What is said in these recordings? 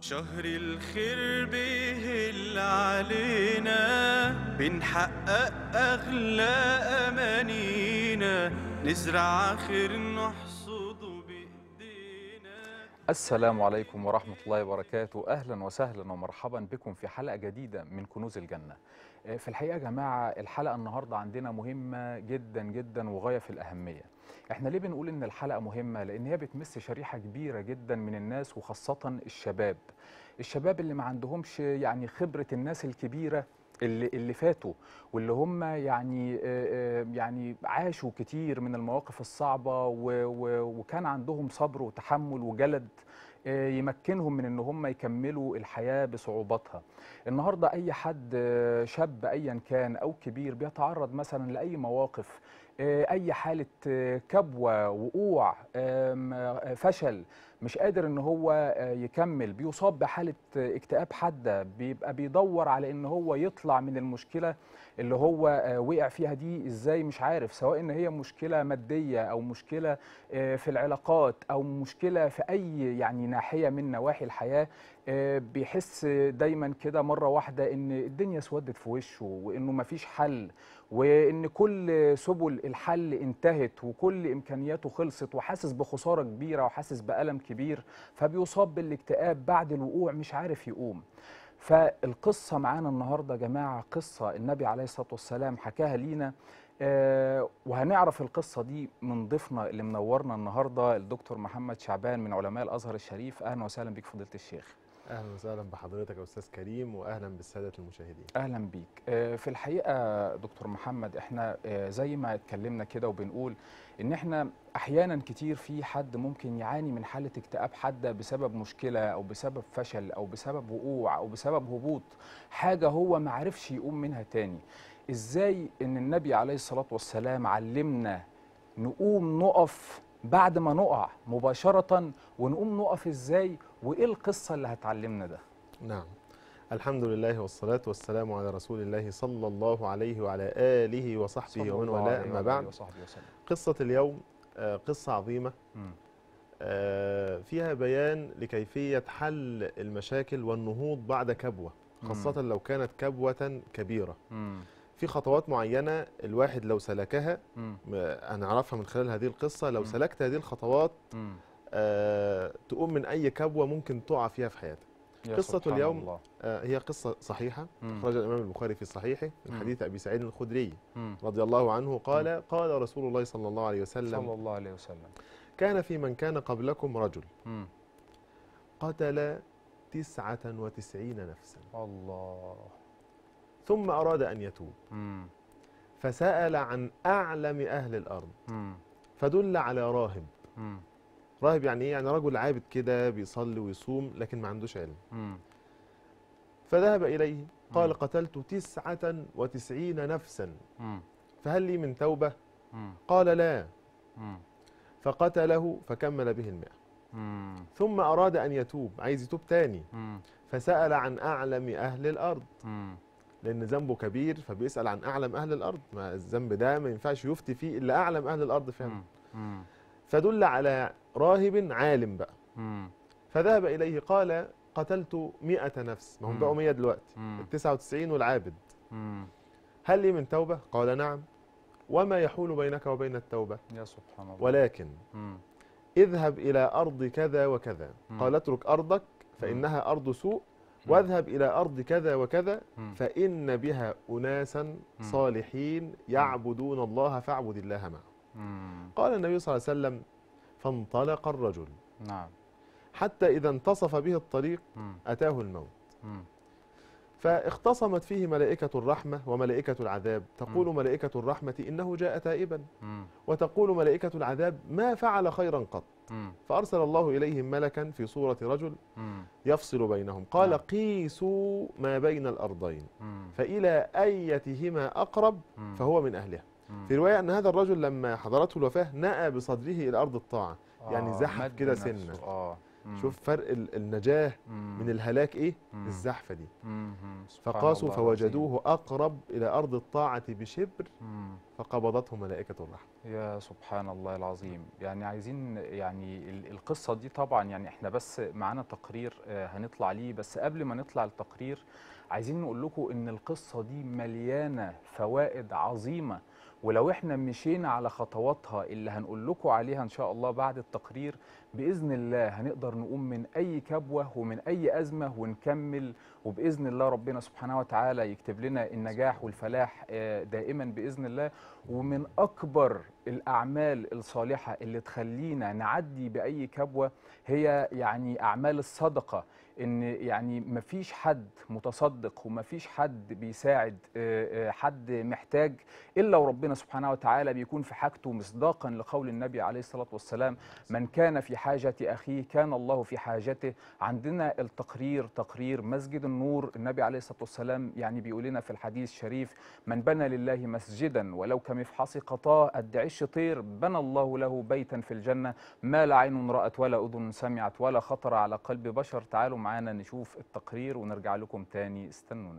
شهر الخير بيهل علينا بنحقق أغلى أمانينا نزرع خير نحصده بإيدينا السلام عليكم ورحمة الله وبركاته أهلا وسهلا ومرحبا بكم في حلقة جديدة من كنوز الجنة آه، في الحقيقة يا جماعة الحلقة النهاردة عندنا مهمة جدا جدا وغاية في الأهمية احنا ليه بنقول ان الحلقة مهمة لان هي بتمس شريحة كبيرة جدا من الناس وخاصة الشباب الشباب اللي ما عندهمش يعني خبرة الناس الكبيرة اللي اللي فاتوا واللي هم يعني آه، آه، يعني عاشوا كتير من المواقف الصعبة و- و- وكان عندهم صبر وتحمل وجلد آه، يمكنهم من ان هم يكملوا الحياة بصعوباتها النهاردة اي حد آه، شاب ايا كان او كبير بيتعرض مثلا لاي مواقف آه، اي حالة آه، كبوة وقوع آم، آه، فشل مش قادر ان هو آه، يكمل بيصاب بحالة آه، اكتئاب حادة بيبقى بيدور على ان هو يطلع من المشكلة اللي هو آه، وقع فيها دي ازاي مش عارف سواء ان هي مشكلة مادية او مشكلة آه، في العلاقات او مشكلة في اي يعني ناحية من نواحي الحياة آه، بيحس دايما كده مرة واحدة ان الدنيا اسودت في وشه وانه مفيش حل وان كل سبل الحل انتهت وكل امكانياته خلصت وحاسس بخساره كبيره وحاسس بالم كبير فبيصاب بالاكتئاب بعد الوقوع مش عارف يقوم فالقصه معانا النهارده يا جماعه قصه النبي عليه الصلاه والسلام حكاها لينا آه وهنعرف القصه دي من ضيفنا اللي منورنا النهارده الدكتور محمد شعبان من علماء الازهر الشريف اهلا وسهلا بك فضيله الشيخ اهلا وسهلا بحضرتك يا استاذ كريم واهلا بالساده المشاهدين اهلا بيك آه، في الحقيقه دكتور محمد احنا آه، زي ما اتكلمنا كده وبنقول ان احنا احيانا كتير في حد ممكن يعاني من حاله اكتئاب حاده بسبب مشكله او بسبب فشل او بسبب وقوع او بسبب هبوط حاجه هو ما عرفش يقوم منها تاني ازاي ان النبي عليه الصلاه والسلام علمنا نقوم نقف بعد ما نقع مباشره ونقوم نقف ازاي وايه القصه اللي هتعلمنا ده نعم الحمد لله والصلاة والسلام على رسول الله صلى الله عليه وعلى آله وصحبه صلى ومن الله والاه عليه أما وآله بعد وصحبه وسلم قصة اليوم آه، قصة عظيمة مم. آه، فيها بيان لكيفية حل المشاكل والنهوض بعد كبوة خاصة لو كانت كبوة كبيرة مم. في خطوات معينة الواحد لو سلكها مم. آه، هنعرفها من خلال هذه القصة لو مم. سلكت هذه الخطوات مم. آه، تقوم من أي كبوة ممكن تقع فيها في حياتك يا قصة سبحان اليوم الله. آه، هي قصة صحيحة مم. أخرج الإمام البخاري في صحيحه من مم. حديث أبي سعيد الخدري مم. رضي الله عنه قال قال رسول الله صلى الله عليه صلى وسلم الله عليه وسلم كان في من كان قبلكم رجل مم. قتل تسعة وتسعين نفسا الله ثم أراد أن يتوب مم. فسأل عن أعلم أهل الأرض مم. فدل على راهب مم. راهب يعني إيه؟ يعني رجل عابد كده بيصلي ويصوم لكن ما عندوش علم مم. فذهب إليه قال مم. قتلت تسعة وتسعين نفسا مم. فهل لي من توبة مم. قال لا مم. فقتله فكمل به المئة مم. ثم أراد أن يتوب عايز يتوب تاني مم. فسأل عن أعلم أهل الأرض مم. لأن ذنبه كبير فبيسأل عن أعلم أهل الأرض ما الذنب ده ما ينفعش يفتي فيه إلا أعلم أهل الأرض فعلا مم. مم. فدل على راهب عالم بقى مم. فذهب إليه قال قتلت مئة نفس ما هم مم. بقوا مية دلوقتي مم. التسعة وتسعين والعابد مم. هل لي من توبة؟ قال نعم وما يحول بينك وبين التوبة يا سبحان الله ولكن مم. اذهب إلى أرض كذا وكذا مم. قال اترك أرضك فإنها أرض سوء مم. واذهب إلى أرض كذا وكذا مم. فإن بها أناسا صالحين يعبدون الله فاعبد الله معهم مم. قال النبي صلى الله عليه وسلم فانطلق الرجل نعم حتى إذا انتصف به الطريق مم. أتاه الموت مم. فاختصمت فيه ملائكة الرحمة وملائكة العذاب تقول مم. ملائكة الرحمة إنه جاء تائبا مم. وتقول ملائكة العذاب ما فعل خيرا قط مم. فأرسل الله إليهم ملكا في صورة رجل مم. يفصل بينهم قال نعم. قيسوا ما بين الأرضين مم. فإلى أيتهما أقرب مم. فهو من أهلها مم. في رواية أن هذا الرجل لما حضرته الوفاة نأى بصدره إلى أرض الطاعة يعني آه، زحف مد كده نفسه. سنة. اه مم. شوف فرق ال- النجاه مم. من الهلاك ايه مم. الزحفه دي مم. سبحان فقاسوا الله العظيم. فوجدوه اقرب الى ارض الطاعه بشبر مم. فقبضته ملائكه الرحمه يا سبحان الله العظيم يعني عايزين يعني ال- القصة دي طبعا يعني احنا بس معانا تقرير آه، هنطلع ليه بس قبل ما نطلع التقرير عايزين نقول لكم ان القصة دي مليانة فوائد عظيمة ولو احنا مشينا على خطواتها اللي هنقول لكم عليها ان شاء الله بعد التقرير باذن الله هنقدر نقوم من اي كبوه ومن اي ازمه ونكمل وباذن الله ربنا سبحانه وتعالى يكتب لنا النجاح والفلاح آه، دائما باذن الله ومن اكبر الاعمال الصالحه اللي تخلينا نعدي باي كبوه هي يعني اعمال الصدقه ان يعني مفيش حد متصدق ومفيش حد بيساعد آه، آه، حد محتاج الا وربنا سبحانه وتعالى بيكون في حاجته مصداقا لقول النبي عليه الصلاه والسلام من كان في حاجه اخيه كان الله في حاجته عندنا التقرير تقرير مسجد النور النبي عليه الصلاه والسلام يعني بيقول لنا في الحديث الشريف من بنى لله مسجدا ولو كمفحص قطاه قد عش طير بنى الله له بيتا في الجنه ما لا عين رأت ولا أذن سمعت ولا خطر على قلب بشر تعالوا معانا نشوف التقرير ونرجع لكم تاني استنونا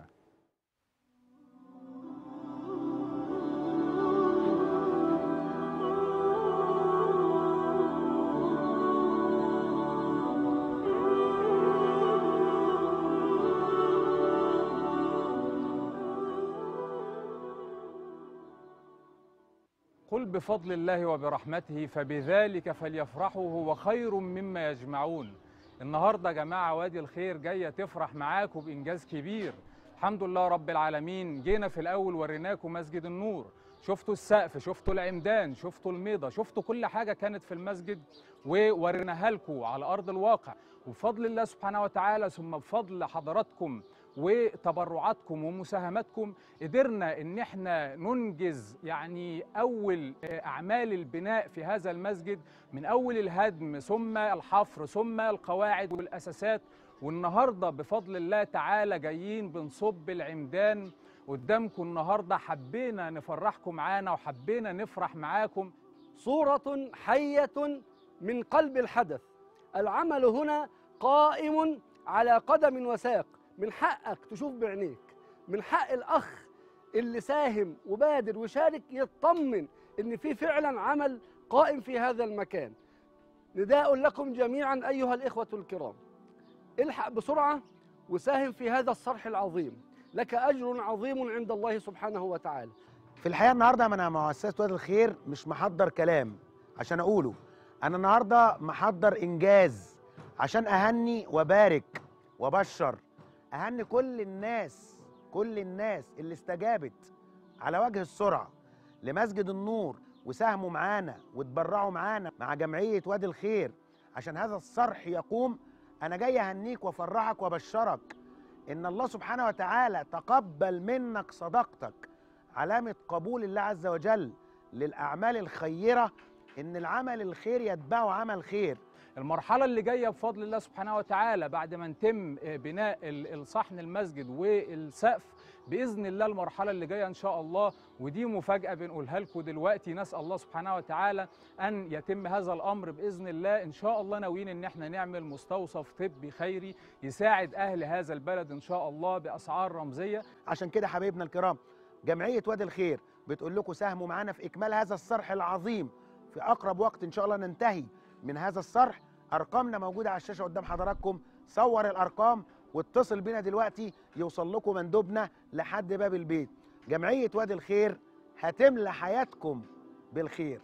قل بفضل الله وبرحمته فبذلك فليفرحوا هو خير مما يجمعون النهارده يا جماعه وادي الخير جايه تفرح معاكم بانجاز كبير الحمد لله رب العالمين جينا في الاول وريناكم مسجد النور شفتوا السقف شفتوا العمدان شفتوا الميضه شفتوا كل حاجه كانت في المسجد ووريناها لكم على ارض الواقع وبفضل الله سبحانه وتعالى ثم بفضل حضراتكم وتبرعاتكم ومساهماتكم قدرنا ان احنا ننجز يعني اول آه، اعمال البناء في هذا المسجد من اول الهدم ثم الحفر ثم القواعد والاساسات والنهارده بفضل الله تعالى جايين بنصب العمدان قدامكم النهارده حبينا نفرحكم معانا وحبينا نفرح معاكم صورة حية من قلب الحدث العمل هنا قائم على قدم وساق من حقك تشوف بعينيك من حق الأخ اللي ساهم وبادر وشارك يطمن إن في فعلا عمل قائم في هذا المكان نداء لكم جميعا أيها الإخوة الكرام الحق بسرعة وساهم في هذا الصرح العظيم لك أجر عظيم عند الله سبحانه وتعالى في الحقيقه النهارده انا مؤسسه وادي الخير مش محضر كلام عشان اقوله انا النهارده محضر انجاز عشان اهني وبارك وبشر اهني كل الناس كل الناس اللي استجابت على وجه السرعه لمسجد النور وساهموا معانا وتبرعوا معانا مع جمعيه وادي الخير عشان هذا الصرح يقوم انا جاي اهنيك وافرحك وابشرك ان الله سبحانه وتعالى تقبل منك صدقتك علامة قبول الله عز وجل للأعمال الخيرة إن العمل الخير يتبعه عمل خير المرحلة اللي جاية بفضل الله سبحانه وتعالى بعد ما نتم آه، بناء ال- الصحن المسجد والسقف بإذن الله المرحلة اللي جاية إن شاء الله ودي مفاجأة بنقولها لكم دلوقتي نسأل الله سبحانه وتعالى أن يتم هذا الأمر بإذن الله إن شاء الله ناويين إن احنا نعمل مستوصف طبي خيري يساعد أهل هذا البلد إن شاء الله بأسعار رمزية عشان كده حبايبنا الكرام جمعية وادي الخير بتقول لكم ساهموا معانا في إكمال هذا الصرح العظيم في أقرب وقت إن شاء الله ننتهي من هذا الصرح أرقامنا موجودة على الشاشة قدام حضراتكم صور الأرقام واتصل بينا دلوقتي يوصل لكم مندوبنا لحد باب البيت جمعية وادي الخير هتملى حياتكم بالخير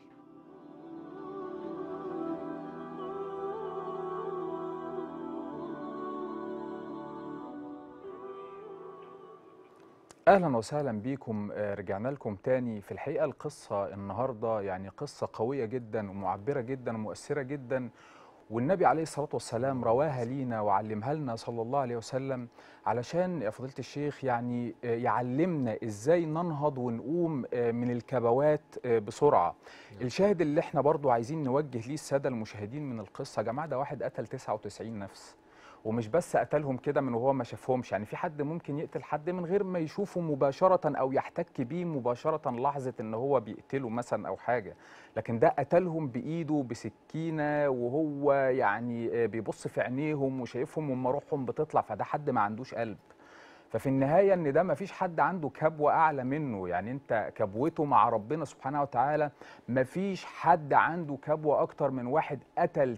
اهلا وسهلا بيكم آه، رجعنا لكم تاني في الحقيقه القصه النهارده يعني قصه قويه جدا ومعبره جدا ومؤثره جدا والنبي عليه الصلاه والسلام رواها لينا وعلمها لنا صلى الله عليه وسلم علشان يا فضيله الشيخ يعني آه، يعلمنا ازاي ننهض ونقوم آه، من الكبوات آه، بسرعه الشاهد اللي احنا برضو عايزين نوجه ليه الساده المشاهدين من القصه يا جماعه ده واحد قتل 99 نفس ومش بس قتلهم كده من وهو ما شافهمش يعني في حد ممكن يقتل حد من غير ما يشوفه مباشرة أو يحتك بيه مباشرة لحظة إن هو بيقتله مثلا أو حاجة لكن ده قتلهم بإيده بسكينة وهو يعني آه، بيبص في عينيهم وشايفهم وما روحهم بتطلع فده حد ما عندوش قلب ففي النهاية إن ده مفيش حد عنده كبوة أعلى منه يعني أنت كبوته مع ربنا سبحانه وتعالى مفيش حد عنده كبوة أكتر من واحد قتل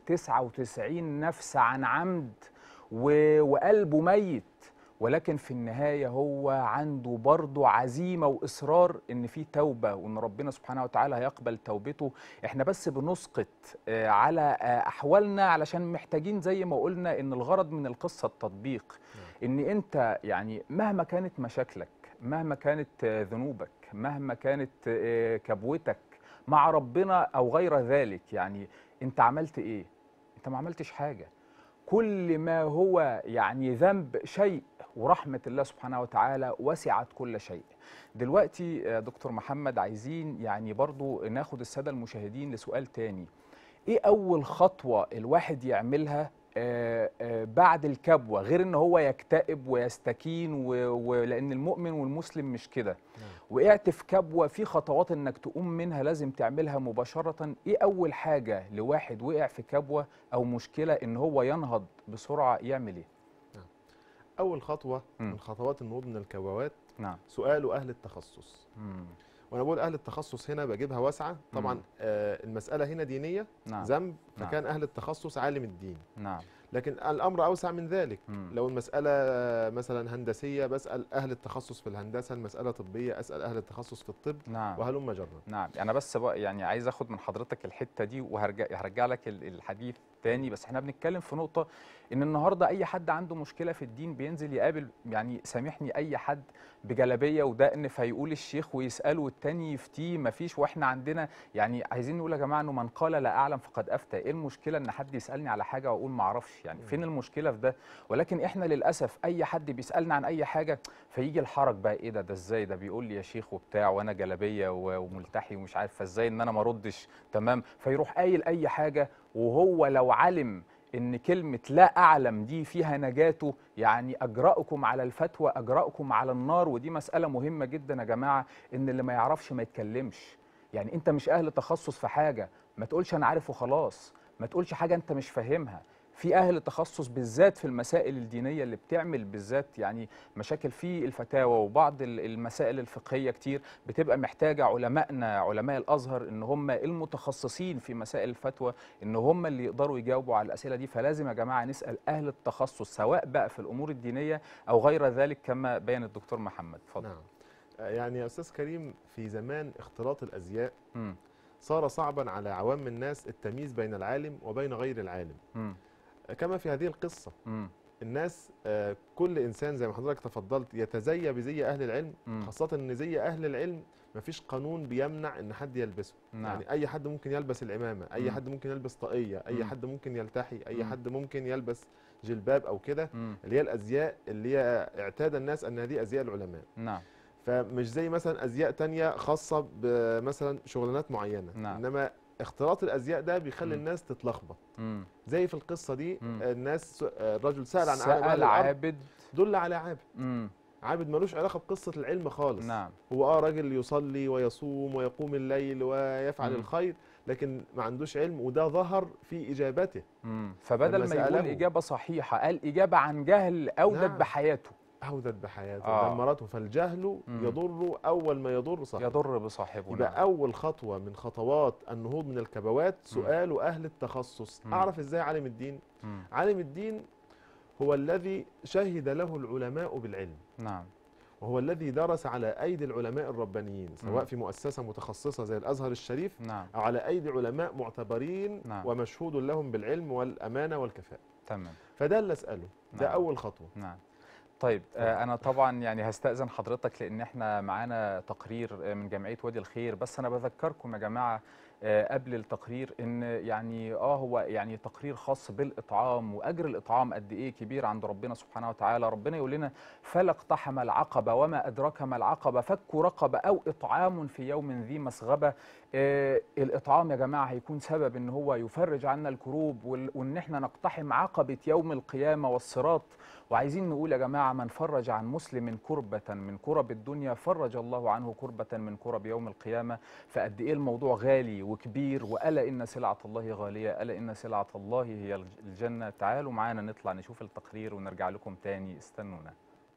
99 نفس عن عمد و... وقلبه ميت ولكن في النهاية هو عنده برضه عزيمة وإصرار إن في توبة وإن ربنا سبحانه وتعالى هيقبل توبته إحنا بس بنسقط آه، على آه، أحوالنا علشان محتاجين زي ما قلنا إن الغرض من القصة التطبيق إن أنت يعني مهما كانت مشاكلك مهما كانت آه، ذنوبك مهما كانت آه، كبوتك مع ربنا أو غير ذلك يعني أنت عملت إيه؟ أنت ما عملتش حاجة كل ما هو يعني ذنب شيء ورحمة الله سبحانه وتعالى وسعت كل شيء دلوقتي يا دكتور محمد عايزين يعني برضو ناخد السادة المشاهدين لسؤال تاني ايه اول خطوة الواحد يعملها آه، آه، بعد الكبوة غير ان هو يكتئب ويستكين و- ولان المؤمن والمسلم مش كده وقعت في كبوة في خطوات انك تقوم منها لازم تعملها مباشرة ايه اول حاجة لواحد وقع في كبوة او مشكلة ان هو ينهض بسرعة يعمل ايه اول خطوه مم. من خطوات النهوض من الكبوات نعم سؤال اهل التخصص مم. وانا بقول اهل التخصص هنا بجيبها واسعه طبعا مم. آه المساله هنا دينيه نعم ذنب نعم. فكان اهل التخصص عالم الدين نعم لكن الامر اوسع من ذلك مم. لو المساله مثلا هندسيه بسال اهل التخصص في الهندسه المساله طبيه اسال اهل التخصص في الطب نعم وهلم جرا نعم انا بس بقى يعني عايز اخد من حضرتك الحته دي وهرجع هرجع لك ال- الحديث تاني بس احنا بنتكلم في نقطه ان النهارده اي حد عنده مشكله في الدين بينزل يقابل يعني سامحني اي حد بجلابيه ودقن فيقول الشيخ ويساله والتاني يفتيه مفيش واحنا عندنا يعني عايزين نقول يا جماعه انه من قال لا اعلم فقد افتى ايه المشكله ان حد يسالني على حاجه واقول ما اعرفش يعني فين المشكله في ده ولكن احنا للاسف اي حد بيسالنا عن اي حاجه فيجي الحرج بقى ايه ده ده ازاي ده بيقول لي يا شيخ وبتاع وانا جلابيه و- وملتحي ومش عارف فازاي ان انا ما اردش تمام فيروح قايل اي حاجه وهو لو علم ان كلمه لا اعلم دي فيها نجاته يعني اجراؤكم على الفتوى اجراؤكم على النار ودي مساله مهمه جدا يا جماعه ان اللي ما يعرفش ما يتكلمش يعني انت مش اهل تخصص في حاجه ما تقولش انا عارف وخلاص ما تقولش حاجه انت مش فاهمها في اهل تخصص بالذات في المسائل الدينيه اللي بتعمل بالذات يعني مشاكل في الفتاوى وبعض ال- المسائل الفقهيه كتير بتبقى محتاجه علمائنا علماء الازهر ان هم المتخصصين في مسائل الفتوى ان هم اللي يقدروا يجاوبوا على الاسئله دي فلازم يا جماعه نسال اهل التخصص سواء بقى في الامور الدينيه او غير ذلك كما بين الدكتور محمد اتفضل نعم آه، يعني يا استاذ كريم في زمان اختلاط الازياء مم. صار صعبا على عوام الناس التمييز بين العالم وبين غير العالم مم. آه، كما في هذه القصه مم. الناس آه، كل انسان زي ما حضرتك تفضلت يتزي بزي اهل العلم مم. خاصه ان زي اهل العلم مفيش قانون بيمنع ان حد يلبسه نعم يعني اي حد ممكن يلبس العمامه اي مم. حد ممكن يلبس طاقيه اي مم. حد ممكن يلتحي اي مم. حد ممكن يلبس جلباب او كده مم. اللي هي الازياء اللي هي اعتاد الناس ان هذه ازياء العلماء نعم فمش زي مثلا ازياء تانية خاصه بمثلا شغلانات معينه نعم. انما اختلاط الازياء ده بيخلي مم. الناس تتلخبط مم. زي في القصه دي مم. الناس الرجل سال عن عالم اهل سأل الارض عابد دل على عابد مم. عابد ملوش علاقه بقصه العلم خالص نعم هو اه راجل يصلي ويصوم ويقوم الليل ويفعل مم. الخير لكن ما عندوش علم وده ظهر في اجابته مم. فبدل لما ما يقول سأله. إجابة صحيحة قال إجابة عن جهل أودت نعم. بحياته عودت بحياته آه. دمرته فالجهل مم. يضر اول ما يضر صاحبه يضر بصاحبه يبقى نعم. اول خطوه من خطوات النهوض من الكبوات سؤال اهل التخصص مم. اعرف ازاي عالم الدين مم. عالم الدين هو الذي شهد له العلماء بالعلم نعم وهو الذي درس على ايدي العلماء الربانيين سواء مم. في مؤسسه متخصصه زي الازهر الشريف نعم او على ايدي علماء معتبرين نعم. ومشهود لهم بالعلم والامانه والكفاءه تمام فده اللي اساله ده نعم. اول خطوه نعم طيب آه انا طبعا يعني هستأذن حضرتك لان احنا معانا تقرير آه، من جمعية وادي الخير بس انا بذكركم يا جماعة آه، قبل التقرير ان يعني اه هو يعني تقرير خاص بالاطعام واجر الاطعام قد ايه كبير عند ربنا سبحانه وتعالى ربنا يقول لنا فلا اقتحم العقبه وما ادراك ما العقبه فك رقبه او اطعام في يوم ذي مسغبه آه الاطعام يا جماعه هيكون سبب ان هو يفرج عنا الكروب وال- وان احنا نقتحم عقبه يوم القيامه والصراط وعايزين نقول يا جماعه من فرج عن مسلم كربه من كرب الدنيا فرج الله عنه كربه من كرب يوم القيامه فقد ايه الموضوع غالي وكبير والا ان سلعه الله غاليه الا ان سلعه الله هي الج- الجنه تعالوا معانا نطلع نشوف التقرير ونرجع لكم تاني استنونا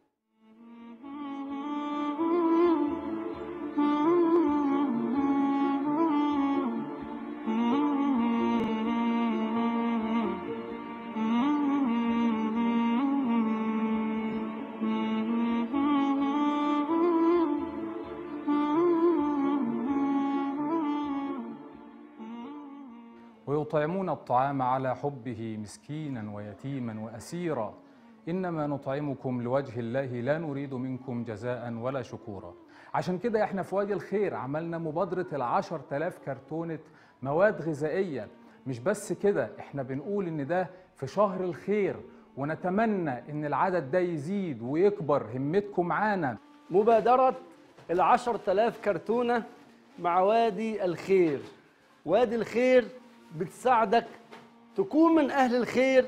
ويطعمون الطعام على حبه مسكينا ويتيما واسيرا انما نطعمكم لوجه الله لا نريد منكم جزاء ولا شكورا عشان كده احنا في وادي الخير عملنا مبادره العشر تلاف كرتونه مواد غذائيه مش بس كده احنا بنقول ان ده في شهر الخير ونتمنى ان العدد ده يزيد ويكبر همتكم معانا مبادرة العشر تلاف كرتونة مع وادي الخير وادي الخير بتساعدك تكون من أهل الخير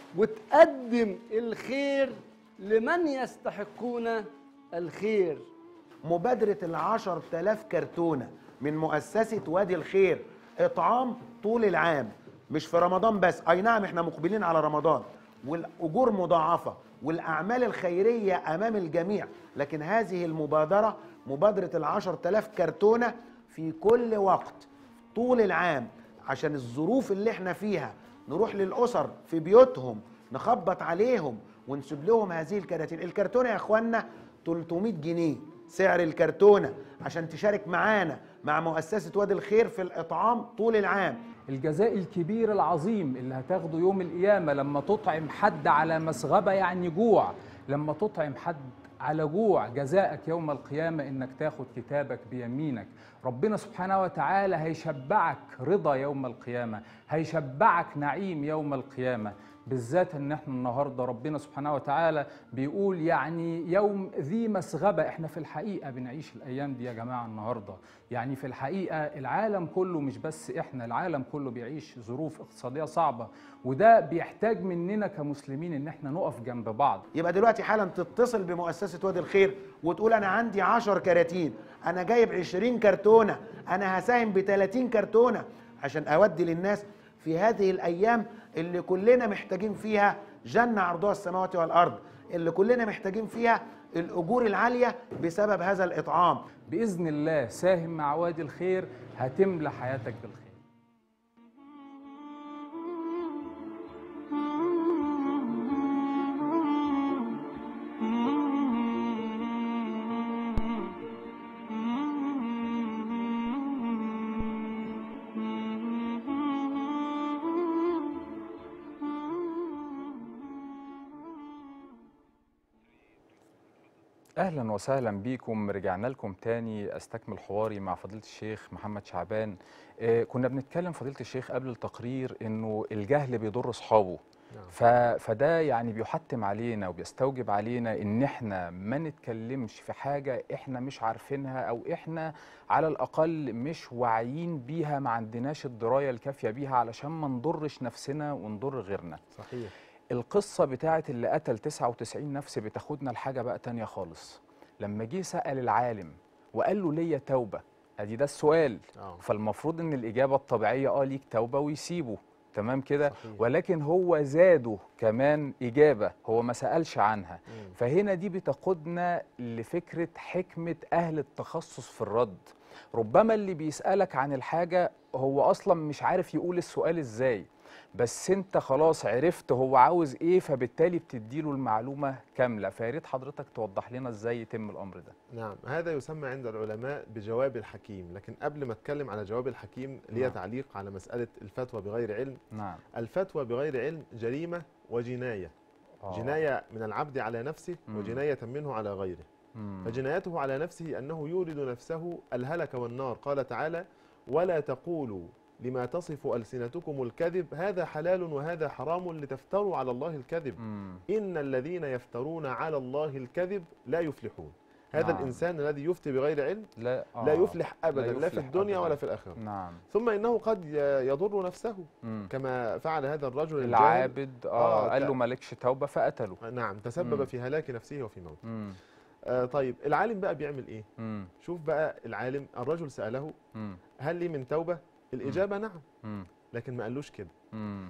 وتقدم الخير لمن يستحقون الخير مبادرة العشر تلاف كرتونة من مؤسسة وادي الخير إطعام طول العام مش في رمضان بس أي نعم إحنا مقبلين على رمضان والأجور مضاعفة والأعمال الخيرية أمام الجميع لكن هذه المبادرة مبادرة العشر تلاف كرتونة في كل وقت طول العام عشان الظروف اللي احنا فيها نروح للأسر في بيوتهم نخبط عليهم ونسيب لهم هذه الكراتين الكرتونة يا اخوانا 300 جنيه سعر الكرتونة عشان تشارك معانا مع مؤسسة وادي الخير في الإطعام طول العام الجزاء الكبير العظيم اللي هتاخده يوم القيامة لما تطعم حد على مسغبة يعني جوع لما تطعم حد على جوع جزاءك يوم القيامة إنك تاخد كتابك بيمينك ربنا سبحانه وتعالى هيشبعك رضا يوم القيامة هيشبعك نعيم يوم القيامة بالذات ان احنا النهارده ربنا سبحانه وتعالى بيقول يعني يوم ذي مسغبه احنا في الحقيقه بنعيش الايام دي يا جماعه النهارده يعني في الحقيقه العالم كله مش بس احنا العالم كله بيعيش ظروف اقتصاديه صعبه وده بيحتاج مننا كمسلمين ان احنا نقف جنب بعض يبقى دلوقتي حالا تتصل بمؤسسة وادي الخير وتقول أنا عندي 10 كراتين أنا جايب 20 كرتونة أنا هساهم ب 30 كرتونة عشان أودي للناس في هذه الأيام اللي كلنا محتاجين فيها جنة عرضها السماوات والأرض اللي كلنا محتاجين فيها الأجور العالية بسبب هذا الإطعام باذن الله ساهم مع وادي الخير هتملى حياتك بالخير اهلا وسهلا بيكم رجعنا لكم تاني استكمل حواري مع فضيله الشيخ محمد شعبان آه كنا بنتكلم فضيله الشيخ قبل التقرير انه الجهل بيضر اصحابه نعم. ف... فده يعني بيحتم علينا وبيستوجب علينا ان احنا ما نتكلمش في حاجه احنا مش عارفينها او احنا على الاقل مش واعيين بيها ما عندناش الدرايه الكافيه بيها علشان ما نضرش نفسنا ونضر غيرنا صحيح القصة بتاعت اللي قتل 99 نفس بتاخدنا لحاجة بقى تانية خالص لما جه سأل العالم وقال له ليا توبة ادي ده السؤال اه فالمفروض ان الإجابة الطبيعية اه ليك توبة ويسيبه تمام كده صحيح. ولكن هو زاده كمان إجابة هو ما سألش عنها مم. فهنا دي بتقودنا لفكرة حكمة أهل التخصص في الرد ربما اللي بيسألك عن الحاجة هو أصلا مش عارف يقول السؤال إزاي بس انت خلاص عرفت هو عاوز ايه فبالتالي بتديله المعلومة كاملة فياريت حضرتك توضح لنا ازاي يتم الامر ده نعم هذا يسمى عند العلماء بجواب الحكيم لكن قبل ما اتكلم على جواب الحكيم لي نعم. تعليق على مسألة الفتوى بغير علم نعم الفتوى بغير علم جريمة وجناية آه. جناية من العبد على نفسه مم. وجناية منه على غيره مم. فجنايته على نفسه أنه يورد نفسه الهلك والنار قال تعالى ولا تقولوا لما تصف ألسنتكم الكذب هذا حلال وهذا حرام لتفتروا على الله الكذب مم. إن الذين يفترون على الله الكذب لا يفلحون هذا نعم. الإنسان الذي يفتي بغير علم لا لا آه. يفلح أبدا لا, في يفلح الدنيا أبداً. ولا في الآخرة نعم ثم إنه قد ي- يضر نفسه مم. كما فعل هذا الرجل الجاهل العابد اه آه، قال ك- له مالكش توبه فقتله نعم تسبب مم. في هلاك نفسه وفي موته مم. آه طيب العالم بقى بيعمل إيه مم. شوف بقى العالم الرجل سأله مم. هل لي من توبة الإجابة نعم مم. لكن ما قالوش كده مم.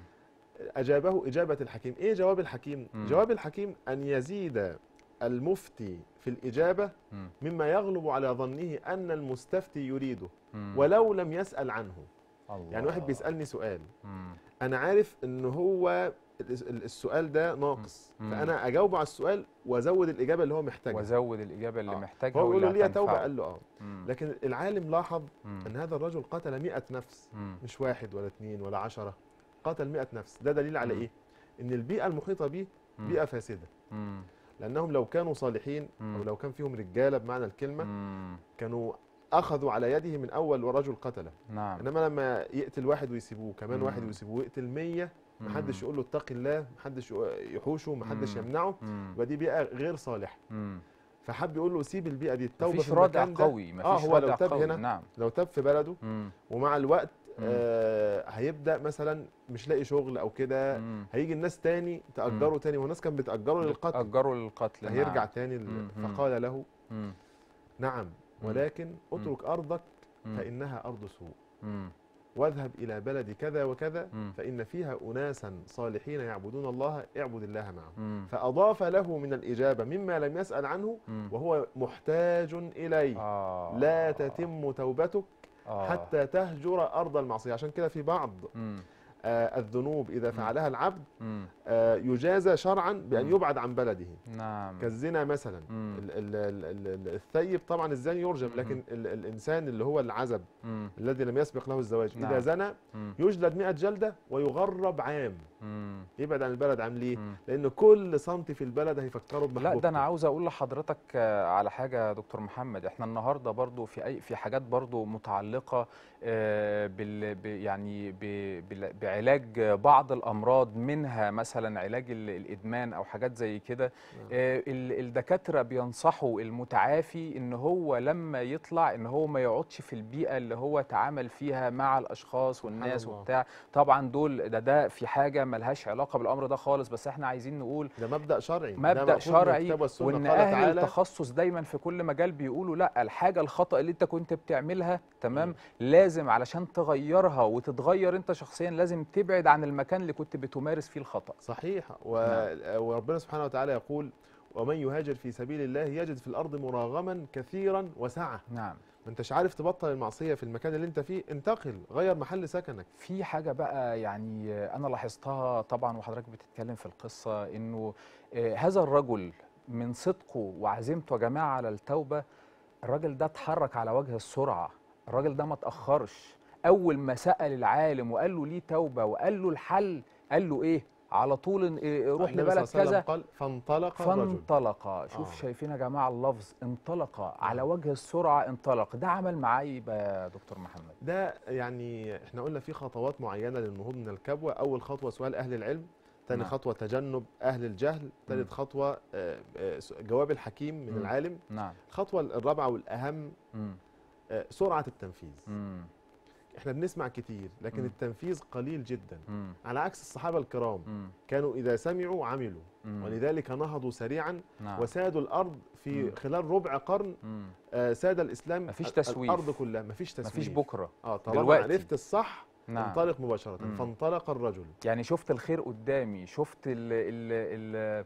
أجابه إجابة الحكيم إيه جواب الحكيم مم. جواب الحكيم أن يزيد المفتي في الإجابة مم. مما يغلب على ظنه أن المستفتي يريده مم. ولو لم يسأل عنه الله. يعني واحد بيسألني سؤال مم. أنا عارف إن هو الس- السؤال ده ناقص مم. فأنا أجاوبه على السؤال وأزود الإجابة اللي هو محتاجها وزود الاجابه اللي آه. محتاجها هو بيقول له واللي ليا توبة هتنفعه. قال له آه مم. لكن العالم لاحظ مم. أن هذا الرجل قتل مئة نفس مم. مش واحد ولا اثنين ولا عشرة قتل مئة نفس ده دليل على مم. إيه؟ إن البيئة المحيطة به مم. بيئة فاسدة مم. لأنهم لو كانوا صالحين مم. أو لو كان فيهم رجالة بمعنى الكلمة مم. كانوا أخذوا على يده من أول ورجل قتله نعم إنما لما يقتل واحد ويسيبوه كمان مم. واحد ويسيبوه يقتل مية مم. محدش يقول له اتق الله محدش يحوشه محدش مم. يمنعه مم. يبقى دي بيئة غير صالحة مم. فحب يقول له سيب البيئة دي التوبة مفيش في رادع المكان ده قوي آه مفيش هو لو رادع تاب قوي هنا نعم لو تاب في بلده مم. ومع الوقت مم. آه هيبدأ مثلا مش لاقي شغل أو كده مم. هيجي الناس تاني تأجره تاني والناس كانت بتأجره للقتل أجروا للقتل هيرجع نعم. تاني ل- مم. مم. فقال له مم. نعم مم. ولكن اترك أرضك مم. فإنها أرض سوء مم. واذهب إلى بلد كذا وكذا مم. فإن فيها أناسا صالحين يعبدون الله اعبد الله معهم مم. فأضاف له من الإجابة مما لم يسأل عنه مم. وهو محتاج إليه آه. لا تتم توبتك آه. حتى تهجر أرض المعصية عشان كده في بعض مم. آه الذنوب إذا فعلها العبد مم. آه يجازى شرعا بأن مم. يبعد عن بلده نعم كالزنا مثلا مم. ال- ال- ال- ال- الثيب طبعا الزاني يرجم مم. لكن ال- الإنسان اللي هو العزب مم. الذي لم يسبق له الزواج نعم. إذا زنى مم. يجلد 100 جلدة ويغرب عام مم. يبعد عن البلد عام ليه؟ مم. لأن كل سنتي في البلد هيفكروا بمحبوبته لا ده انا عاوز اقول لحضرتك آه، على حاجه يا دكتور محمد احنا النهارده برضو في اي في حاجات برضو متعلقه آه، بال ب- يعني ب- بال- بعلاج بعض الامراض منها مثلا علاج ال- الادمان او حاجات زي كده آه، ال- الدكاتره بينصحوا المتعافي ان هو لما يطلع ان هو ما يقعدش في البيئه اللي هو تعامل فيها مع الاشخاص والناس الله. وبتاع طبعا دول ده ده في حاجه ملهاش علاقه بالامر ده خالص بس احنا عايزين نقول ده مبدأ شرعي ده مبدا مأخوذ من شرعي الكتاب والسنة. وان قال اهل تعالى التخصص دايما في كل مجال بيقولوا لا الحاجه الخطا اللي انت كنت بتعملها تمام مم. لازم علشان تغيرها وتتغير انت شخصيا لازم تبعد عن المكان اللي كنت بتمارس فيه الخطا صحيح و... وربنا سبحانه وتعالى يقول ومن يهاجر في سبيل الله يجد في الأرض مراغما كثيرا وسعة نعم ما انتش عارف تبطل المعصية في المكان اللي انت فيه انتقل غير محل سكنك في حاجة بقى يعني أنا لاحظتها طبعا وحضرتك بتتكلم في القصة إنه آه، هذا الرجل من صدقه وعزيمته يا جماعة على التوبة الراجل ده اتحرك على وجه السرعة الراجل ده ما تأخرش أول ما سأل العالم وقال له ليه توبة وقال له الحل قال له إيه على طول آه، روح النبي صلى لبلد الله عليه وسلم كذا قال فانطلق الرجل فانطلق شوف آه. شايفين يا جماعة اللفظ انطلق على وجه السرعة انطلق ده عمل معاه إيه بقى يا دكتور محمد ده يعني احنا قلنا في خطوات معينة للنهوض من الكبوة أول خطوة سؤال أهل العلم تاني نعم. خطوة تجنب أهل الجهل مم. ثالث خطوة آه، آه، جواب الحكيم من مم. العالم نعم الخطوة الرابعة والأهم مم. آه، سرعة التنفيذ مم. احنا بنسمع كتير لكن مم. التنفيذ قليل جدا مم. على عكس الصحابة الكرام مم. كانوا إذا سمعوا عملوا مم. ولذلك نهضوا سريعا نعم. وسادوا الأرض في مم. خلال ربع قرن مم. آه، ساد الإسلام مفيش ال- تسويف. الأرض كلها مفيش تسويف مفيش بكره اه طالما دلوقتي. عرفت الصح نعم انطلق مباشرة مم. فانطلق الرجل يعني شفت الخير قدامي شفت ال ال ال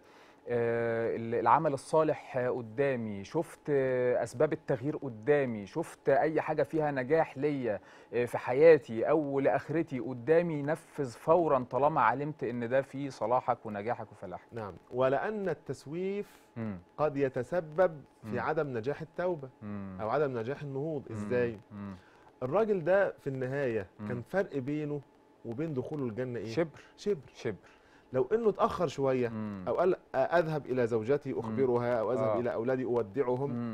آه، ال- العمل الصالح قدامي شفت آه، اسباب التغيير قدامي شفت اي حاجه فيها نجاح ليا آه، في حياتي او لاخرتي قدامي نفذ فورا طالما علمت ان ده في صلاحك ونجاحك وفلاحك نعم ولأن التسويف مم. قد يتسبب في مم. عدم نجاح التوبة مم. أو عدم نجاح النهوض مم. إزاي؟ مم. الراجل ده في النهاية مم. كان فرق بينه وبين دخوله الجنة إيه؟ شبر شبر شبر لو إنه اتأخر شوية مم. أو قال أذهب إلى زوجتي أخبرها أو أذهب آه. إلى أولادي أودعهم مم.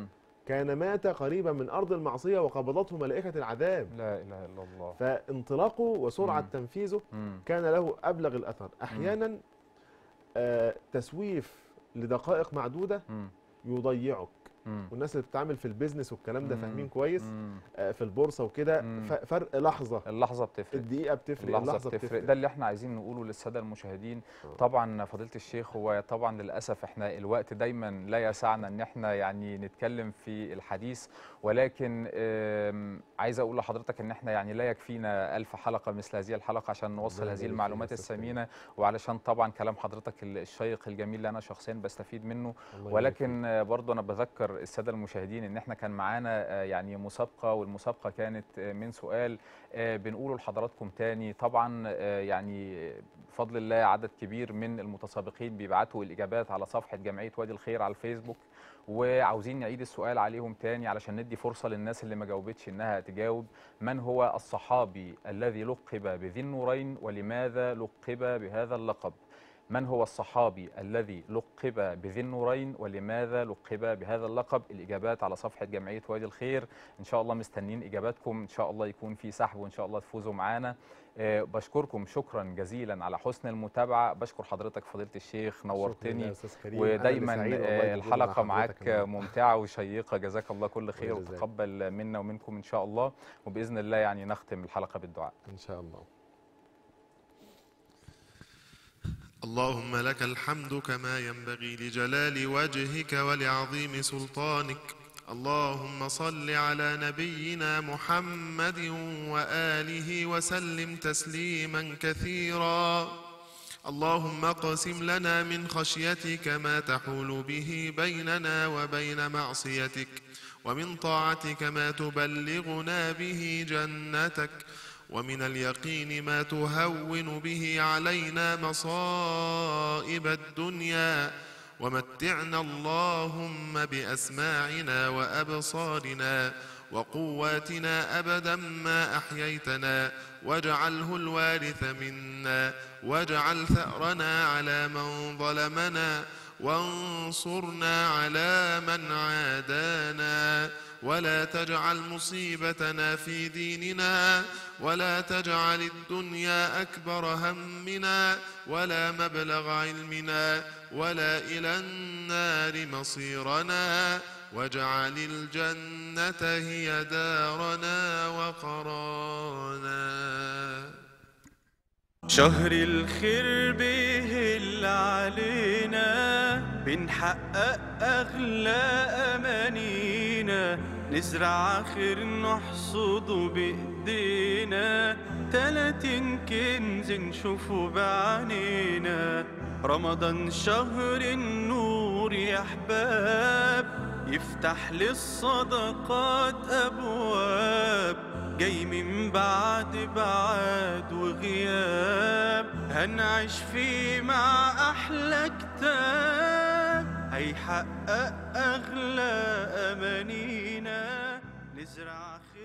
كان مات قريبا من ارض المعصيه وقبضته ملائكه العذاب لا اله الا الله فانطلاقه وسرعه مم. تنفيذه مم. كان له ابلغ الاثر احيانا آه تسويف لدقائق معدوده مم. يضيعك مم. والناس اللي بتتعامل في البيزنس والكلام ده مم. فاهمين كويس مم. آه في البورصه وكده مم. ف- فرق لحظه اللحظه بتفرق الدقيقه بتفرق اللحظة, اللحظه بتفرق ده اللي احنا عايزين نقوله للسادة المشاهدين آه. طبعا فضيلة الشيخ هو طبعا للأسف احنا الوقت دايما لا يسعنا ان احنا يعني نتكلم في الحديث ولكن آم، عايز اقول لحضرتك ان احنا يعني لا يكفينا ألف حلقة مثل هذه الحلقة عشان نوصل ربنا هذه يبارك المعلومات فيك يا أستاذ الثمينة وعلشان طبعا كلام حضرتك الشيق الجميل اللي انا شخصيا بستفيد منه الله يبارك ولكن آه، برضه انا بذكر الساده المشاهدين ان احنا كان معانا آه، يعني مسابقه والمسابقه كانت آه، من سؤال آه، بنقوله لحضراتكم تاني طبعا آه، يعني بفضل الله عدد كبير من المتسابقين بيبعتوا الاجابات على صفحه جمعيه وادي الخير على الفيسبوك وعاوزين نعيد السؤال عليهم تاني علشان ندي فرصه للناس اللي ما جاوبتش انها تجاوب من هو الصحابي الذي لقب بذي النورين ولماذا لقب بهذا اللقب من هو الصحابي الذي لقب بذي النورين ولماذا لقب بهذا اللقب الإجابات على صفحة جمعية وادي الخير إن شاء الله مستنين إجاباتكم إن شاء الله يكون في سحب وإن شاء الله تفوزوا معانا آه، بشكركم شكرا جزيلا على حسن المتابعة بشكر حضرتك فضيلة الشيخ شكراً يا نورتني أستاذ كريم. أنا اللي ودايما سعيد والله آه، بوجودي مع الحلقة حضرتك معاك النهاردة. ممتعة وشيقة جزاك الله كل خير الله يجزاك. وتقبل منا ومنكم إن شاء الله وبإذن الله يعني نختم الحلقة بالدعاء ان شاء الله اللهم لك الحمد كما ينبغي لجلال وجهك ولعظيم سلطانك اللهم صل على نبينا محمد واله وسلم تسليما كثيرا اللهم اقسم لنا من خشيتك ما تحول به بيننا وبين معصيتك ومن طاعتك ما تبلغنا به جنتك ومن اليقين ما تهون به علينا مصائب الدنيا ومتعنا اللهم باسماعنا وابصارنا وقواتنا ابدا ما احييتنا واجعله الوارث منا واجعل ثارنا على من ظلمنا وانصرنا على من عادانا ولا تجعل مصيبتنا في ديننا ولا تجعل الدنيا اكبر همنا ولا مبلغ علمنا ولا الى النار مصيرنا واجعل الجنه هي دارنا وقرانا شهر الخير بيهل علينا بنحقق أغلى أمانينا نزرع خير نحصده بإيدينا تلاتين كنز نشوفه بعينينا رمضان شهر النور يا أحباب يفتح للصدقات أبواب جاي من بعد بعد وغياب هنعيش فيه مع أحلى كتاب هيحقق أغلى أمانينا نزرع